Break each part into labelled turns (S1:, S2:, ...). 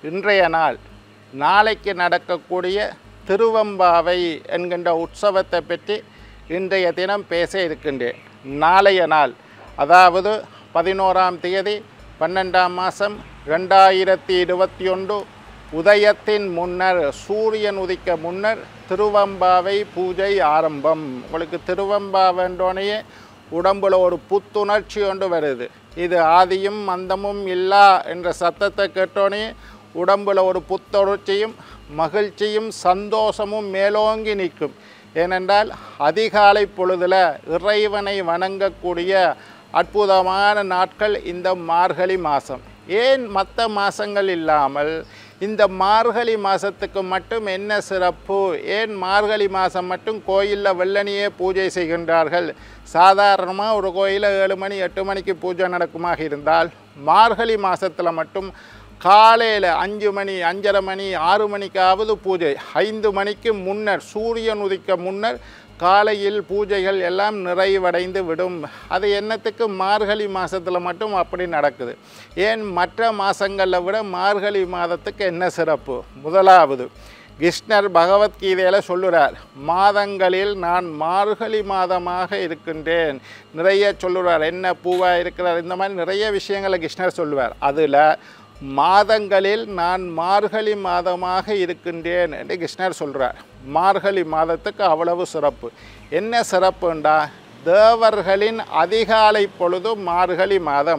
S1: இன்றைய நாள் நாளைக்கு நடக்கக்கூடிய திருவம்பாவை என்கின்ற உற்சவத்தை பற்றி இன்றைய தினம் பேச இருக்கின்றேன் நாளைய நாள் அதாவது பதினோராம் தேதி பன்னெண்டாம் மாதம் ரெண்டாயிரத்தி இருபத்தி ஒன்று உதயத்தின் முன்னர் சூரியன் உதிக்க முன்னர் திருவம்பாவை பூஜை ஆரம்பம் உங்களுக்கு திருவம்பாவன்றோனையே உடம்புல ஒரு புத்துணர்ச்சி ஒன்று வருது இது ஆதியும் மந்தமும் இல்லா என்ற சத்தத்தை கேட்டோனே உடம்புல ஒரு புத்துணர்ச்சியும் மகிழ்ச்சியும் சந்தோஷமும் மேலோங்கி நிற்கும் ஏனென்றால் அதிகாலை பொழுதில் இறைவனை வணங்கக்கூடிய அற்புதமான நாட்கள் இந்த மார்கழி மாதம் ஏன் மற்ற மாதங்கள் இல்லாமல் இந்த மார்கழி மாதத்துக்கு மட்டும் என்ன சிறப்பு ஏன் மார்கழி மாதம் மட்டும் கோயிலில் வெள்ளனியே பூஜை செய்கின்றார்கள் சாதாரணமாக ஒரு கோயிலில் ஏழு மணி எட்டு மணிக்கு பூஜை நடக்குமாக இருந்தால் மார்கழி மாதத்தில் மட்டும் காலையில் அஞ்சு மணி அஞ்சரை மணி ஆறு மணிக்காவது பூஜை ஐந்து மணிக்கு முன்னர் சூரியன் உதிக்க முன்னர் காலையில் பூஜைகள் எல்லாம் நிறைவடைந்து விடும் அது என்னத்துக்கு மார்கழி மாதத்தில் மட்டும் அப்படி நடக்குது ஏன் மற்ற மாதங்களில் விட மார்கழி மாதத்துக்கு என்ன சிறப்பு முதலாவது கிருஷ்ணர் பகவத்கீதையில் சொல்லுறார் மாதங்களில் நான் மார்கழி மாதமாக இருக்கின்றேன் நிறைய சொல்லுறார் என்ன பூவாக இருக்கிறார் இந்த மாதிரி நிறைய விஷயங்களை கிருஷ்ணர் சொல்லுவார் அதில் மாதங்களில் நான் மார்கழி மாதமாக இருக்கின்றேன் என்று கிருஷ்ணர் சொல்கிறார் மார்கழி மாதத்துக்கு அவ்வளவு சிறப்பு என்ன சிறப்புண்டா தேவர்களின் அதிகாலை பொழுது மார்கழி மாதம்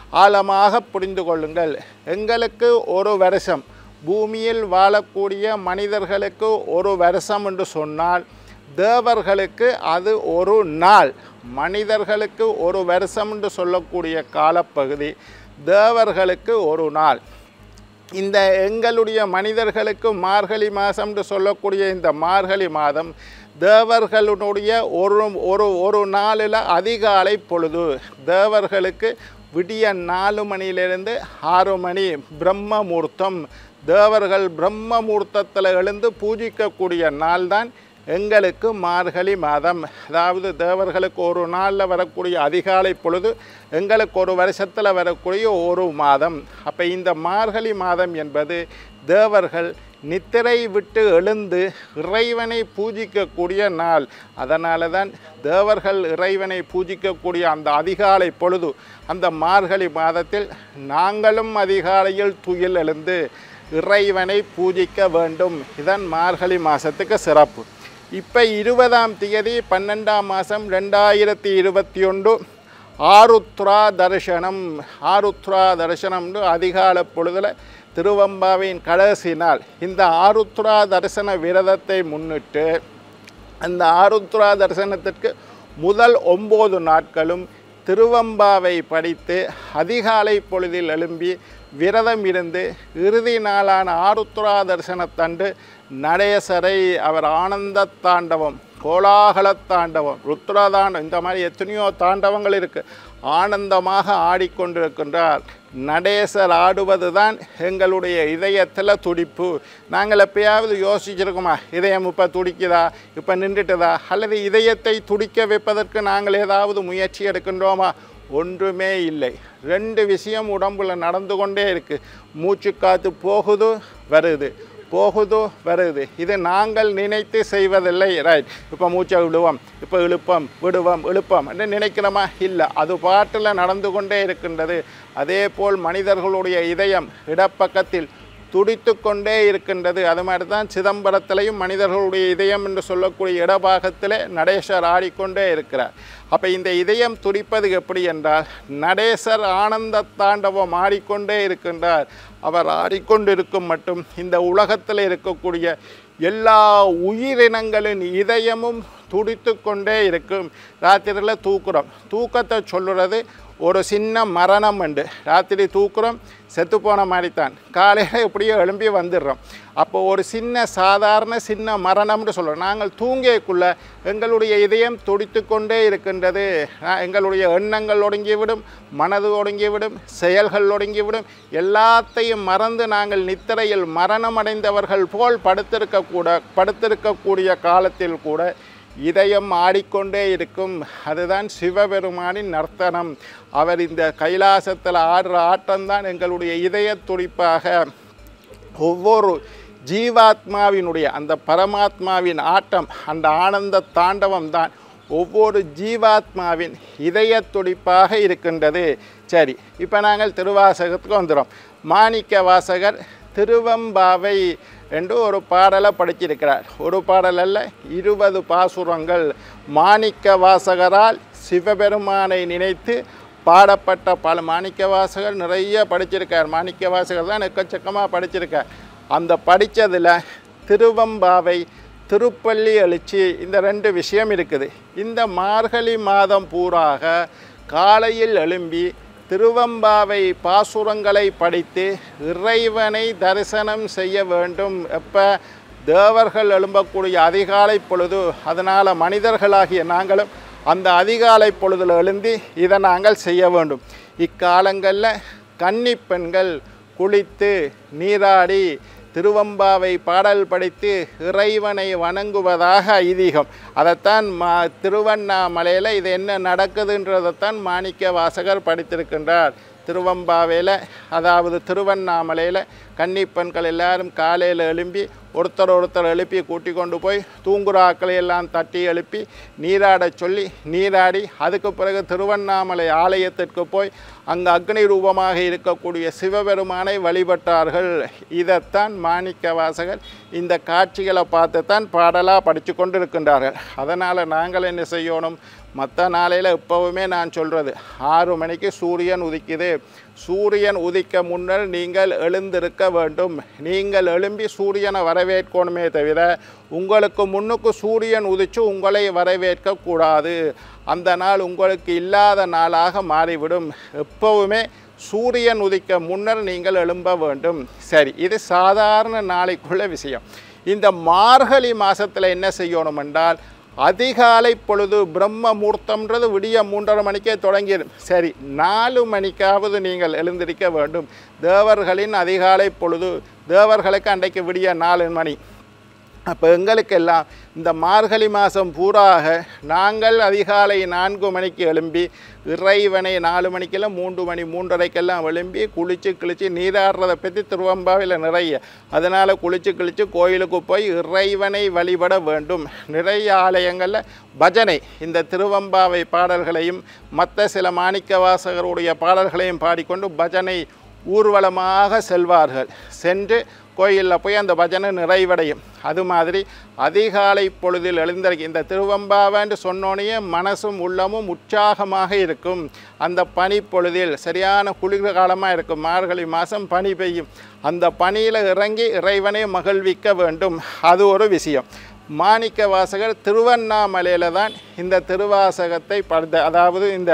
S1: ஆழமாக புரிந்து கொள்ளுங்கள் எங்களுக்கு ஒரு வருஷம் பூமியில் வாழக்கூடிய மனிதர்களுக்கு ஒரு வருஷம் என்று சொன்னால் தேவர்களுக்கு அது ஒரு நாள் மனிதர்களுக்கு ஒரு வருஷம் என்று சொல்லக்கூடிய காலப்பகுதி தேவர்களுக்கு ஒரு நாள் இந்த எங்களுடைய மனிதர்களுக்கு மார்கழி மாதம் என்று சொல்லக்கூடிய இந்த மார்கழி மாதம் தேவர்களுடைய ஒரு ஒரு ஒரு நாளில் அதிகாலை பொழுது தேவர்களுக்கு விடிய நாலு மணியிலிருந்து ஆறு மணி பிரம்ம முகூர்த்தம் தேவர்கள் பிரம்ம முகூர்த்தத்தில் எழுந்து பூஜிக்கக்கூடிய நாள்தான் எங்களுக்கு மார்கழி மாதம் அதாவது தேவர்களுக்கு ஒரு நாளில் வரக்கூடிய அதிகாலை பொழுது எங்களுக்கு ஒரு வருஷத்தில் வரக்கூடிய ஒரு மாதம் அப்போ இந்த மார்கழி மாதம் என்பது தேவர்கள் நித்திரை விட்டு எழுந்து இறைவனை பூஜிக்கக்கூடிய நாள் அதனால தான் தேவர்கள் இறைவனை பூஜிக்கக்கூடிய அந்த அதிகாலை பொழுது அந்த மார்கழி மாதத்தில் நாங்களும் அதிகாலையில் துயில் எழுந்து இறைவனை பூஜிக்க வேண்டும் இதன் மார்கழி மாதத்துக்கு சிறப்பு இப்போ இருபதாம் தேதி பன்னெண்டாம் மாதம் ரெண்டாயிரத்தி இருபத்தி ஒன்று ஆருத்ரா தரிசனம் ஆருத்ரா தரிசனம்னு அதிகால பொழுதில் திருவம்பாவின் கடைசி நாள் இந்த ஆருத்ரா தரிசன விரதத்தை முன்னிட்டு அந்த ஆருத்ரா தரிசனத்திற்கு முதல் ஒம்பது நாட்களும் திருவம்பாவை படித்து அதிகாலை பொழுதில் எழும்பி விரதம் இருந்து இறுதி நாளான ஆருத்ரா தரிசனத்தன்று நடேசரை அவர் ஆனந்த தாண்டவம் கோலாகல தாண்டவம் ருத்ரதாண்டம் இந்த மாதிரி எத்தனையோ தாண்டவங்கள் இருக்குது ஆனந்தமாக ஆடிக்கொண்டிருக்கின்றார் நடேசர் ஆடுவது தான் எங்களுடைய இதயத்தில் துடிப்பு நாங்கள் எப்பயாவது யோசிச்சிருக்கோமா இதயம் இப்போ துடிக்குதா இப்போ நின்றுட்டுதா அல்லது இதயத்தை துடிக்க வைப்பதற்கு நாங்கள் ஏதாவது முயற்சி எடுக்கின்றோமா ஒன்றுமே இல்லை ரெண்டு விஷயம் உடம்புல நடந்து கொண்டே இருக்குது மூச்சு காற்று போகுது வருது போகுதோ வருது இது நாங்கள் நினைத்து செய்வதில்லை ரைட் இப்போ மூச்சை விடுவோம் இப்போ இழுப்போம் விடுவோம் இழுப்போம் என்று நினைக்கிறோமா இல்லை அது பாட்டில் நடந்து கொண்டே இருக்கின்றது அதே போல் மனிதர்களுடைய இதயம் இடப்பக்கத்தில் துடித்து கொண்டே இருக்கின்றது அது மாதிரி தான் சிதம்பரத்திலையும் மனிதர்களுடைய இதயம் என்று சொல்லக்கூடிய இடபாகத்திலே நடேசர் ஆடிக்கொண்டே இருக்கிறார் அப்போ இந்த இதயம் துடிப்பது எப்படி என்றால் நடேசர் ஆனந்த தாண்டவம் ஆடிக்கொண்டே இருக்கின்றார் அவர் ஆடிக்கொண்டிருக்கும் மட்டும் இந்த உலகத்தில் இருக்கக்கூடிய எல்லா உயிரினங்களின் இதயமும் துடித்து கொண்டே இருக்கும் ராத்திரியில் தூக்குறோம் தூக்கத்தை சொல்லுறது ஒரு சின்ன மரணம் உண்டு ராத்திரி தூக்குறோம் செத்து போன மாதிரி தான் காலையில் எப்படியோ எழும்பி வந்துடுறோம் அப்போ ஒரு சின்ன சாதாரண சின்ன மரணம்னு சொல்கிறோம் நாங்கள் தூங்கியக்குள்ள எங்களுடைய இதயம் துடித்து கொண்டே இருக்கின்றது ஆ, எங்களுடைய எண்ணங்கள் ஒடுங்கிவிடும் மனது ஒடுங்கிவிடும் செயல்கள் ஒடுங்கிவிடும் எல்லாத்தையும் மறந்து நாங்கள் நித்திரையில் மரணம் அடைந்தவர்கள் போல் படுத்திருக்கக்கூட படுத்திருக்கக்கூடிய காலத்தில் கூட இதயம் ஆடிக்கொண்டே இருக்கும் அதுதான் சிவபெருமானின் நர்த்தனம் அவர் இந்த கைலாசத்தில் ஆடுற ஆட்டம்தான் எங்களுடைய இதய துடிப்பாக ஒவ்வொரு ஜீவாத்மாவினுடைய அந்த பரமாத்மாவின் ஆட்டம் அந்த ஆனந்த தாண்டவம் தான் ஒவ்வொரு ஜீவாத்மாவின் இதய துடிப்பாக இருக்கின்றது சரி இப்போ நாங்கள் திருவாசகத்துக்கு வந்துடும் மாணிக்க வாசகர் திருவம்பாவை என்று ஒரு பாடலை படிச்சிருக்கிறார் ஒரு பாடல் அல்ல இருபது பாசுரங்கள் மாணிக்க வாசகரால் சிவபெருமானை நினைத்து பாடப்பட்ட பல மாணிக்க வாசகர் நிறைய படிச்சிருக்கார் மாணிக்க வாசகர் தான் எக்கச்சக்கமாக படிச்சிருக்கார் அந்த படித்ததில் திருவம்பாவை திருப்பள்ளி எழுச்சி இந்த ரெண்டு விஷயம் இருக்குது இந்த மார்கழி மாதம் பூராக காலையில் எழும்பி திருவம்பாவை பாசுரங்களை படித்து இறைவனை தரிசனம் செய்ய வேண்டும் எப்போ தேவர்கள் எழும்பக்கூடிய அதிகாலை பொழுது அதனால் மனிதர்களாகிய நாங்களும் அந்த அதிகாலை பொழுதில் எழுந்தி இதை நாங்கள் செய்ய வேண்டும் இக்காலங்களில் கன்னிப் பெண்கள் குளித்து நீராடி திருவம்பாவை பாடல் படித்து இறைவனை வணங்குவதாக ஐதீகம் அதைத்தான் மா திருவண்ணாமலையில் இது என்ன நடக்குதுன்றதைத்தான் மாணிக்க வாசகர் படித்திருக்கின்றார் திருவம்பாவையில் அதாவது திருவண்ணாமலையில் கன்னிப்பெண்கள் எல்லாரும் காலையில் எழும்பி ஒருத்தர் ஒருத்தர் எழுப்பி கூட்டி கொண்டு போய் தூங்குறாக்களை எல்லாம் தட்டி எழுப்பி நீராடச் சொல்லி நீராடி அதுக்கு பிறகு திருவண்ணாமலை ஆலயத்திற்கு போய் அங்கு அக்னி ரூபமாக இருக்கக்கூடிய சிவபெருமானை வழிபட்டார்கள் இதைத்தான் மாணிக்க வாசகர் இந்த காட்சிகளை பார்த்து தான் பாடலாக படித்து கொண்டு இருக்கின்றார்கள் அதனால் நாங்கள் என்ன செய்யணும் மற்ற நாளையில் எப்போவுமே நான் சொல்கிறது ஆறு மணிக்கு சூரியன் உதிக்குது சூரியன் உதிக்க முன்னர் நீங்கள் எழுந்திருக்க வேண்டும் நீங்கள் எழும்பி சூரியனை வரவேற்கணுமே தவிர உங்களுக்கு முன்னுக்கு சூரியன் உதிச்சு உங்களை வரவேற்கக்கூடாது அந்த நாள் உங்களுக்கு இல்லாத நாளாக மாறிவிடும் எப்போவுமே சூரியன் உதிக்க முன்னர் நீங்கள் எழும்ப வேண்டும் சரி இது சாதாரண நாளைக்குள்ள விஷயம் இந்த மார்கழி மாதத்தில் என்ன செய்யணும் என்றால் அதிகாலை பொழுது பிரம்ம முகூர்த்தம்ன்றது விடிய மூன்றரை மணிக்கே தொடங்கிடும் சரி நாலு மணிக்காவது நீங்கள் எழுந்திருக்க வேண்டும் தேவர்களின் அதிகாலை பொழுது தேவர்களுக்கு அன்றைக்கு விடிய நாலு மணி அப்போ எங்களுக்கெல்லாம் இந்த மார்கழி மாதம் பூராக நாங்கள் அதிகாலை நான்கு மணிக்கு எழும்பி இறைவனை நாலு மணிக்கெல்லாம் மூன்று மணி மூன்றரைக்கெல்லாம் எழும்பி குளித்து கிழித்து நீராடுறதை பற்றி திருவம்பாவில் நிறைய அதனால் குளித்து கிழித்து கோயிலுக்கு போய் இறைவனை வழிபட வேண்டும் நிறைய ஆலயங்களில் பஜனை இந்த திருவம்பாவை பாடல்களையும் மற்ற சில மாணிக்க வாசகருடைய பாடல்களையும் பாடிக்கொண்டு பஜனை ஊர்வலமாக செல்வார்கள் சென்று கோயிலில் போய் அந்த பஜனை நிறைவடையும் அது மாதிரி அதிகாலை பொழுதில் எழுந்திருக்க இந்த திருவம்பாவன்று சொன்னோனையே மனசும் உள்ளமும் உற்சாகமாக இருக்கும் அந்த பனி பொழுதில் சரியான குளிர் காலமாக இருக்கும் மார்கழி மாதம் பனி பெய்யும் அந்த பனியில் இறங்கி இறைவனை மகிழ்விக்க வேண்டும் அது ஒரு விஷயம் மாணிக்க வாசகர் திருவண்ணாமலையில் தான் இந்த திருவாசகத்தை படித்த அதாவது இந்த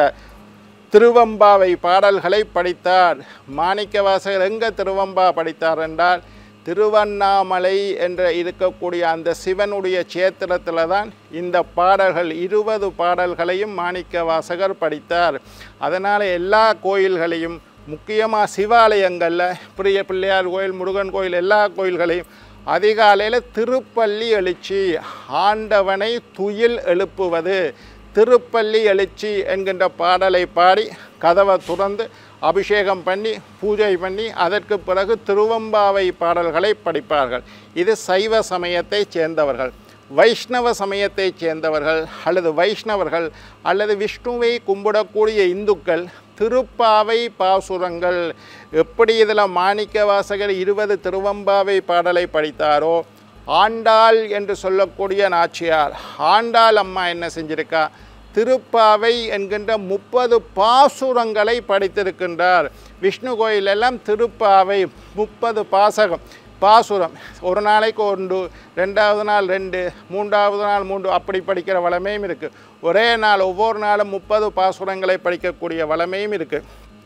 S1: திருவம்பாவை பாடல்களை படித்தார் மாணிக்க வாசகர் எங்கே திருவம்பா படித்தார் என்றால் திருவண்ணாமலை என்ற இருக்கக்கூடிய அந்த சிவனுடைய சேத்திரத்தில் தான் இந்த பாடல்கள் இருபது பாடல்களையும் மாணிக்க வாசகர் படித்தார் அதனால் எல்லா கோயில்களையும் முக்கியமாக சிவாலயங்களில் பிரிய பிள்ளையார் கோயில் முருகன் கோயில் எல்லா கோயில்களையும் அதிகாலையில் திருப்பள்ளி எழுச்சி ஆண்டவனை துயில் எழுப்புவது திருப்பள்ளி எழுச்சி என்கின்ற பாடலை பாடி கதவை துறந்து அபிஷேகம் பண்ணி பூஜை பண்ணி அதற்கு பிறகு திருவம்பாவை பாடல்களை படிப்பார்கள் இது சைவ சமயத்தைச் சேர்ந்தவர்கள் வைஷ்ணவ சமயத்தைச் சேர்ந்தவர்கள் அல்லது வைஷ்ணவர்கள் அல்லது விஷ்ணுவை கும்பிடக்கூடிய இந்துக்கள் திருப்பாவை பாசுரங்கள் எப்படி இதில் மாணிக்க வாசகர் இருபது திருவம்பாவை பாடலை படித்தாரோ ஆண்டாள் என்று சொல்லக்கூடிய நாச்சியார் ஆண்டாள் அம்மா என்ன செஞ்சிருக்கா திருப்பாவை என்கின்ற முப்பது பாசுரங்களை படித்திருக்கின்றார் விஷ்ணு கோயிலெல்லாம் திருப்பாவை முப்பது பாசகம் பாசுரம் ஒரு நாளைக்கு ஒன்று ரெண்டாவது நாள் ரெண்டு மூன்றாவது நாள் மூன்று அப்படி படிக்கிற வளமையும் இருக்குது ஒரே நாள் ஒவ்வொரு நாளும் முப்பது பாசுரங்களை படிக்கக்கூடிய வளமையும் இருக்குது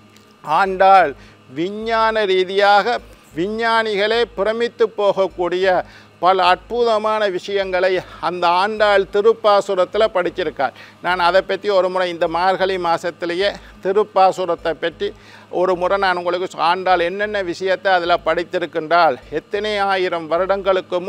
S1: ஆண்டாள் விஞ்ஞான ரீதியாக விஞ்ஞானிகளே பிரமித்து போகக்கூடிய பல அற்புதமான விஷயங்களை அந்த ஆண்டாள் திருப்பாசுரத்தில் படிச்சிருக்கார் நான் அதை பற்றி ஒரு முறை இந்த மார்கழி மாதத்திலேயே திருப்பாசுரத்தை பற்றி ஒரு முறை நான் உங்களுக்கு ஆண்டாள் என்னென்ன விஷயத்தை அதில் படித்திருக்கின்றால் எத்தனை ஆயிரம் வருடங்களுக்கு முன்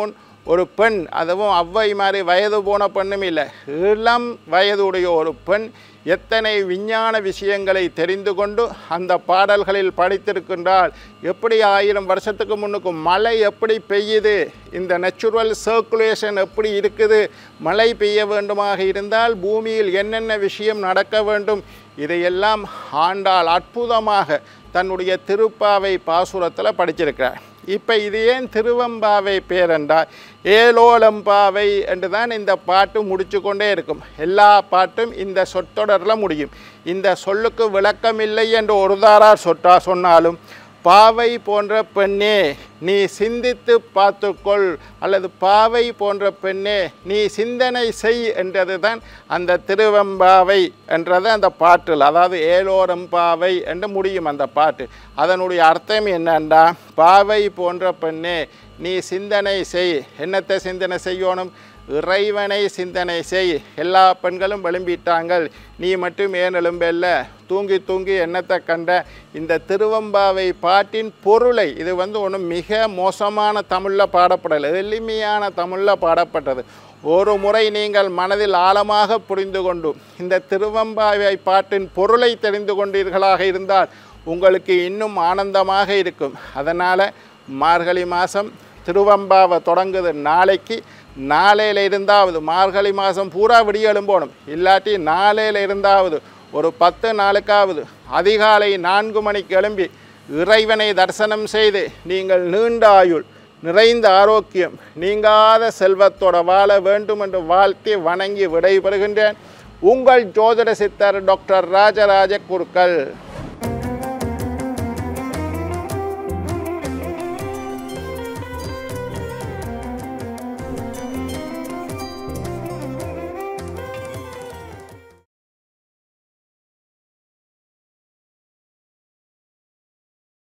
S1: ஒரு பெண் அதுவும் அவ்வை மாதிரி வயது போன பெண்ணும் இல்லை இளம் வயதுடைய ஒரு பெண் எத்தனை விஞ்ஞான விஷயங்களை தெரிந்து கொண்டு அந்த பாடல்களில் படித்திருக்கின்றால் எப்படி ஆயிரம் வருஷத்துக்கு முன்னுக்கு மழை எப்படி பெய்யுது இந்த நேச்சுரல் சர்க்குலேஷன் எப்படி இருக்குது மழை பெய்ய வேண்டுமாக இருந்தால் பூமியில் என்னென்ன விஷயம் நடக்க வேண்டும் இதையெல்லாம் ஆண்டாள் அற்புதமாக தன்னுடைய திருப்பாவை பாசுரத்தில் படிச்சிருக்கிறார் இப்போ இது ஏன் திருவம்பாவை பேரெண்டா ஏலோலம்பாவை என்று தான் இந்த பாட்டு முடிச்சு கொண்டே இருக்கும் எல்லா பாட்டும் இந்த சொற்றொடரில் முடியும் இந்த சொல்லுக்கு விளக்கமில்லை என்று ஒருதாரார் சொட்டா சொன்னாலும் பாவை போன்ற பெண்ணே நீ சிந்தித்து பார்த்துக்கொள் அல்லது பாவை போன்ற பெண்ணே நீ சிந்தனை செய் என்றது தான் அந்த திருவெம்பாவை என்றது அந்த பாட்டில் அதாவது ஏலோரம்பாவை என்று முடியும் அந்த பாட்டு அதனுடைய அர்த்தம் என்னண்டா பாவை போன்ற பெண்ணே நீ சிந்தனை செய் என்னத்தை சிந்தனை செய்யணும் இறைவனை சிந்தனை செய் எல்லா பெண்களும் எழும்பிட்டாங்கள் நீ மட்டும் ஏன் எழும்பல்ல தூங்கி தூங்கி என்னத்தை கண்ட இந்த திருவம்பாவை பாட்டின் பொருளை இது வந்து ஒன்றும் மிக மோசமான தமிழில் பாடப்படலை எளிமையான தமிழில் பாடப்பட்டது ஒரு முறை நீங்கள் மனதில் ஆழமாக புரிந்து கொண்டு இந்த திருவம்பாவை பாட்டின் பொருளை தெரிந்து கொண்டீர்களாக இருந்தால் உங்களுக்கு இன்னும் ஆனந்தமாக இருக்கும் அதனால் மார்கழி மாதம் திருவம்பாவை தொடங்குது நாளைக்கு நாளையில் இருந்தாவது மார்கழி மாதம் பூரா விடிய எழும்போணும் இல்லாட்டி நாளையில் இருந்தாவது ஒரு பத்து நாளுக்காவது அதிகாலை நான்கு மணிக்கு எழும்பி இறைவனை தரிசனம் செய்து நீங்கள் நீண்ட ஆயுள் நிறைந்த ஆரோக்கியம் நீங்காத செல்வத்தோட வாழ வேண்டும் என்று வாழ்த்தி வணங்கி விடைபெறுகின்றேன் உங்கள் ஜோதிட சித்தர் டாக்டர் ராஜராஜ குருக்கள்